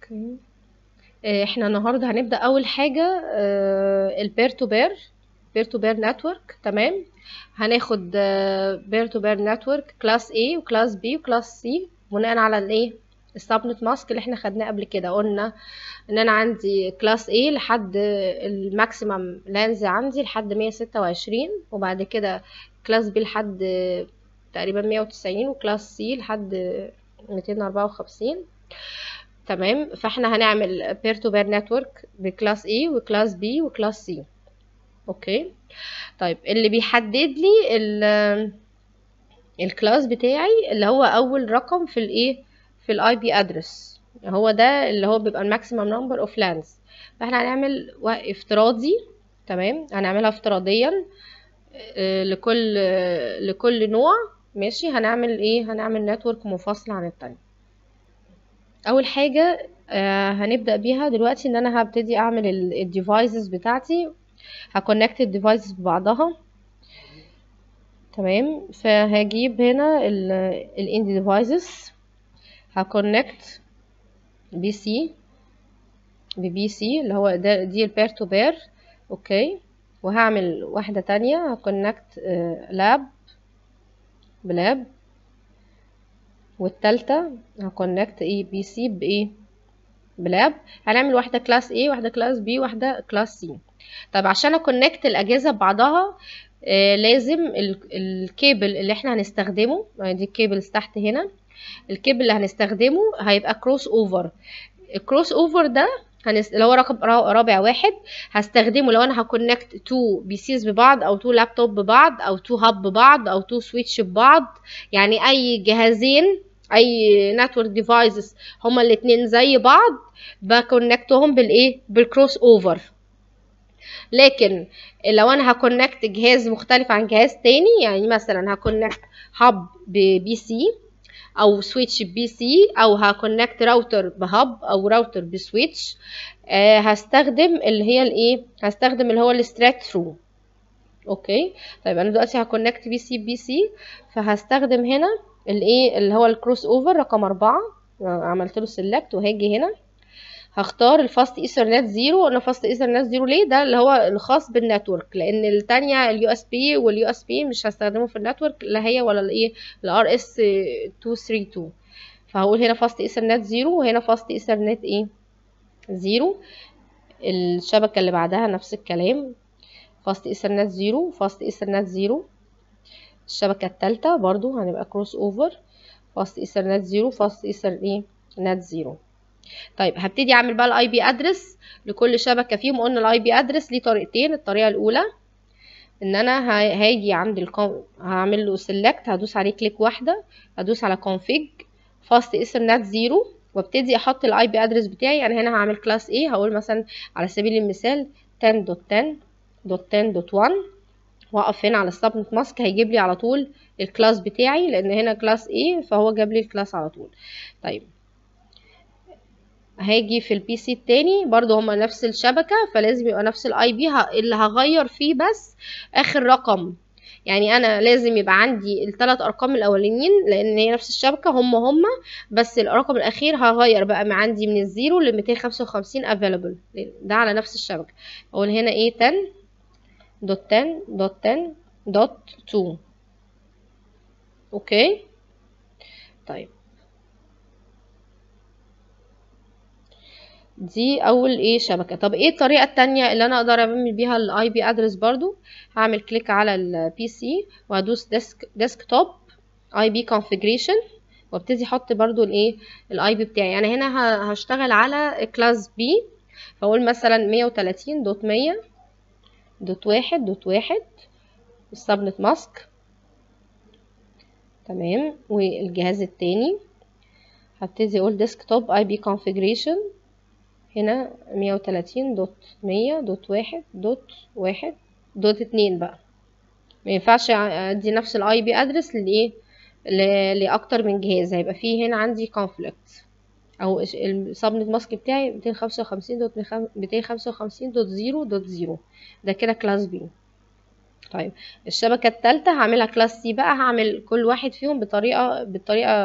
اوكي آه، احنا النهارده هنبدأ اول حاجة البير تو بير بير تو بير نتورك تمام هناخد بير تو بير نتورك كلاس A وكلاس B وكلاس C بناء على الايه السبنت ماسك اللي احنا خدناه قبل كده قلنا ان انا عندي كلاس A لحد الماكسيمم لانز عندي لحد 126 وبعد كده كلاس B لحد تقريبا 190 وكلاس C لحد 254 تمام فاحنا هنعمل بير تو بير نتورك بكلاس A وكلاس B وكلاس C اوكي طيب اللي بيحدد لي ال الكلاس بتاعي اللي هو اول رقم في الايه في الاي بي ادرس هو ده اللي هو بيبقى الماكسيمم نمبر اوف لانز فاحنا هنعمل افتراضي تمام هنعملها افتراضيا آه، لكل آه، لكل نوع ماشي هنعمل ايه هنعمل نتورك منفصل عن التاني اول حاجه آه، هنبدا بيها دلوقتي ان انا هبتدي اعمل الديفايسز بتاعتي هكونكت الديفايسز ببعضها تمام فهجيب هنا الاند ديفايسز هكونكت بي سي ببي سي اللي هو ده دي البير تو بير اوكي وهعمل واحده تانية هكونكت لاب بلاب والتالتة هكونكت اي بي سي بايه بلاب هنعمل واحده كلاس A واحده كلاس B واحده كلاس C طب عشان اكونكت الاجهزه ببعضها آه لازم ال- الكيبل اللي احنا هنستخدمه آه، دي الكيبلز تحت هنا الكيبل اللي هنستخدمه هيبقى كروس اوفر الكروس اوفر ده هنس... اللي هو رقم را- رابع واحد هستخدمه لو انا هكونكت تو بي سيز ببعض او تو لابتوب ببعض او تو هاب ببعض او تو سويتش ببعض يعني اي جهازين اي نتورك ديفايسز هما الاتنين زي بعض بكونكتهم بالايه بالكروس اوفر لكن لو انا هكونكت جهاز مختلف عن جهاز تاني يعني مثلا هكونكت هاب ببي سي او سويتش بي سي او هكونكت راوتر بهاب او راوتر بسويتش آه هستخدم اللي هي الايه هستخدم اللي هو الستريت ثرو اوكي طيب انا دلوقتي هكونكت بي سي بي سي فهستخدم هنا الايه اللي هو الكروس اوفر رقم أربعة عملت له سيلكت وهاجي هنا هختار الفاست ايثرنت زيرو انا فاست ايثرنت زيرو ليه ده اللي هو الخاص بالنتورك لان التانية اليو اس بي واليو اس بي مش هستخدمه في النتورك لا هي ولا الايه الار اس 232 فهقول هنا فاست ايثرنت زيرو وهنا فاست ايثرنت ايه زيرو الشبكة اللي بعدها نفس الكلام فاست ايثرنت زيرو فاست ايثرنت زيرو الشبكة التالتة برضو هنبقى كروس اوفر فاست ايثرنت زيرو فاست ايثر ايه نت زيرو طيب هبتدي اعمل بقى الاي بي ادرس لكل شبكه فيهم قلنا الاي بي ادرس ليه طريقتين الطريقه الاولى ان انا ه- هاجي عند الكون هعمل له سيلكت هدوس عليه كليك واحده هدوس على config فاست ايثرنت زيرو وابتدي احط الاي بي ادرس بتاعي يعني هنا هعمل كلاس A هقول مثلا على سبيل المثال 10.10.10.1 واقف هنا على السبنت ماسك هيجيب لي على طول الكلاس بتاعي لان هنا كلاس A فهو جاب لي الكلاس على طول طيب هاجي في البي سي التاني برضو هما نفس الشبكة فلازم يبقى نفس الاي بي اللي هغير فيه بس اخر رقم يعني انا لازم يبقى عندي الثلاث ارقام الاولانيين لان هي نفس الشبكة هم هم بس الرقم الاخير هغير بقى من عندي من الزيرو ل 255 available ده على نفس الشبكة اقول هنا ايه 10 دوت 10 دوت 10 دوت 2 اوكي طيب دي اول ايه شبكه طب ايه الطريقه التانية اللي انا اقدر اعمل بيها الاي بي ادرس برضو هعمل كليك على البي سي وهدوس ديسك ديسكتوب اي بي كونفيجريشن وابتدي احط برضو الايه الاي بي بتاعي يعني هنا ه- هشتغل على كلاس بي فاقول مثلا 130 دوت 100 دوت واحد دوت واحد السبنت ماسك تمام والجهاز التاني هبتدي اقول ديسكتوب اي بي كونفيجريشن هنا مية وتلاتين دوت مية دوت واحد دوت واحد دوت اتنين بقى ما ينفعش ادي نفس الاي بي ادرس لايه ل- لاكتر من جهاز هيبقى فيه هنا عندي كونفليكت او السبنت ماسك بتاعي ميتين خمسة وخمسين دوت ميتين خمسة وخمسين دوت زيرو دوت زيرو ده كده كلاس بي طيب الشبكة التالتة هعملها كلاس سي بقى هعمل كل واحد فيهم بطريقة بالطريقة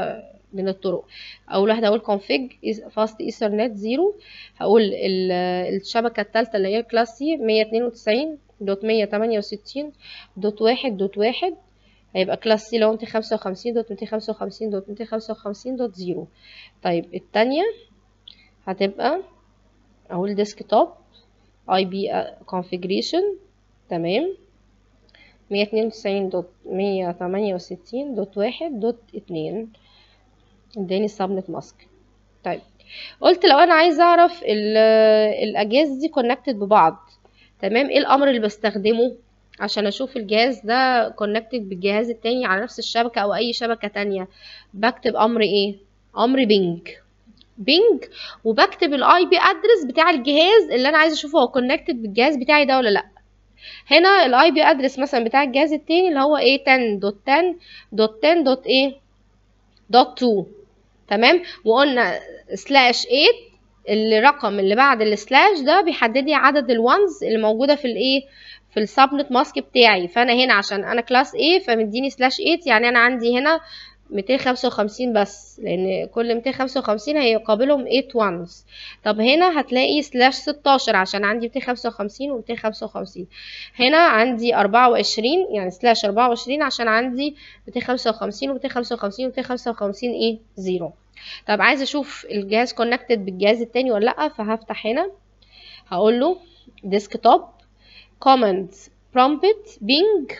من الطرق اول واحده اقول config fast ethernet 0 هقول الشبكه الثالثه اللي هي كلاس سي 192 دوت 168 دوت واحد دوت واحد هيبقى كلاس سي لو 255 دوت 255 دوت 255 دوت 0 طيب التانية هتبقى اقول ديسكتوب اي بي configuration تمام مية اتنين وتسعين دوت مية تمانية وستين دوت واحد دوت اتنين اداني السبنت ماسك طيب قلت لو انا عايزه اعرف الاجهزه دي كونكتد ببعض تمام ايه الامر اللي بستخدمه عشان اشوف الجهاز ده كونكتد بالجهاز التاني على نفس الشبكه او اي شبكه تانية بكتب امر ايه امر بينج بينج وبكتب الاي بي ادرس بتاع الجهاز اللي انا عايزه اشوفه هو كونكتد بالجهاز بتاعي ده ولا لا هنا الاي بي ادرس مثلا بتاع الجهاز التاني اللي هو ايه 10 دوت 10 دوت 10 دوت ايه دوت 2 تمام وقلنا سلاش 8 الرقم اللي بعد السلاش ده بيحدد لي عدد الوانز اللي موجوده في الايه في السبنت ماسك بتاعي فانا هنا عشان انا كلاس A فمديني سلاش 8 يعني انا عندي هنا 255 بس لان كل 255 هيقابلهم 8 وانز طب هنا هتلاقي سلاش 16 عشان عندي 255 و 255 هنا عندي 24 يعني سلاش 24 عشان عندي 255 و 255 و 255 ايه زيرو طب عايزه اشوف الجهاز كونكتد بالجهاز التاني ولا لا فهفتح هنا هقول له ديسكتوب command prompt bing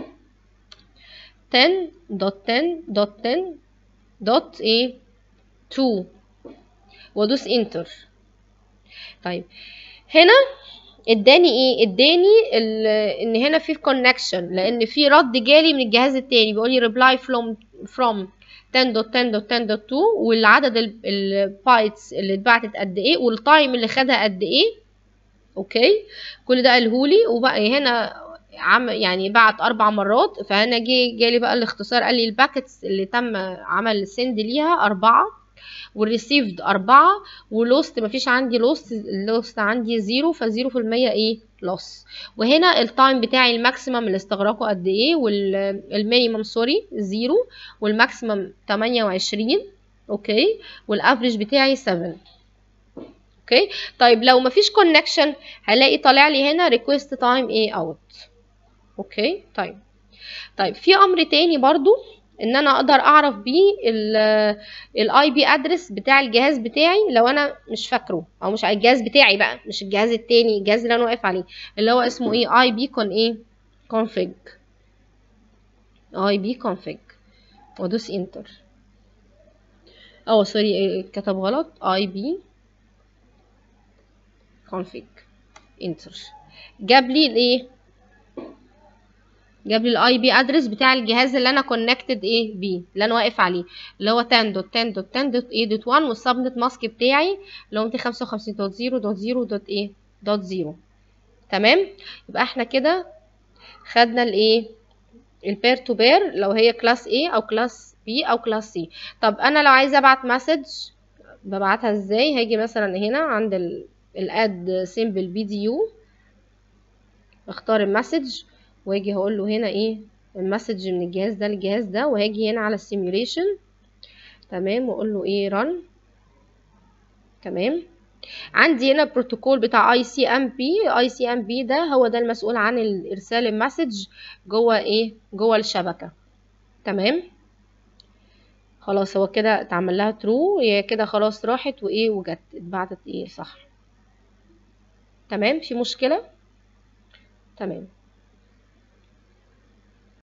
10 دوت 10 دوت 10 دوت ايه 2 وادوس انتر طيب هنا اداني ايه اداني ان هنا في كونكشن لان في رد جالي من الجهاز التاني بيقول لي reply from from 10 دوت 10 دوت 10 دوت 2 والعدد البايتس اللي اتبعتت قد ايه والتايم اللي خدها قد ايه اوكي كل ده قالهولي وبقى هنا عم يعني بعت اربع مرات فانا جه جالي بقى الاختصار قال لي الباكتس اللي تم عمل سند ليها اربعه والريسيفد أربعة ولوست مفيش عندي لوست اللوست عندي زيرو فزيرو في المية ايه لوس وهنا التايم بتاعي الماكسيمم اللي استغرقه قد ايه والمينيمم سوري زيرو والماكسيمم تمانية وعشرين اوكي والافريج بتاعي 7 اوكي طيب لو مفيش كونكشن هلاقي طالع لي هنا ريكويست تايم ايه اوت اوكي طيب طيب في امر تاني برضو ان انا اقدر اعرف بيه الاي بي ادرس بتاع الجهاز بتاعي لو انا مش فاكره او مش على الجهاز بتاعي بقى مش الجهاز التاني الجهاز اللي انا واقف عليه اللي هو اسمه ايه اي بي كون ايه config اي بي config وادوس انتر اه سوري كتب غلط اي بي config انتر جاب لي الايه جاب لي الاي بي ادرس بتاع الجهاز اللي انا كونكتد ايه بيه اللي انا واقف عليه اللي هو 10 دوت 10 دوت 10 دوت ايه دوت 1 والسبنت ماسك بتاعي اللي هو 255 دوت 0 دوت 0 دوت ايه دوت 0 تمام يبقى احنا كده خدنا الايه البير تو بير لو هي كلاس A او كلاس B او كلاس C طب انا لو عايزه ابعت مسج ببعتها ازاي هاجي مثلا هنا عند الاد سيمبل بي دي يو اختار المسج واجي هقول له هنا ايه المسج من الجهاز ده للجهاز ده وهاجي هنا على السيميوليشن تمام واقول له ايه رن تمام عندي هنا البروتوكول بتاع اي سي ام بي اي سي ام بي ده هو ده المسؤول عن ارسال المسج جوه ايه جوه الشبكه تمام خلاص هو كده اتعمل لها ترو هي كده خلاص راحت وايه وجت اتبعتت ايه صح تمام في مشكله تمام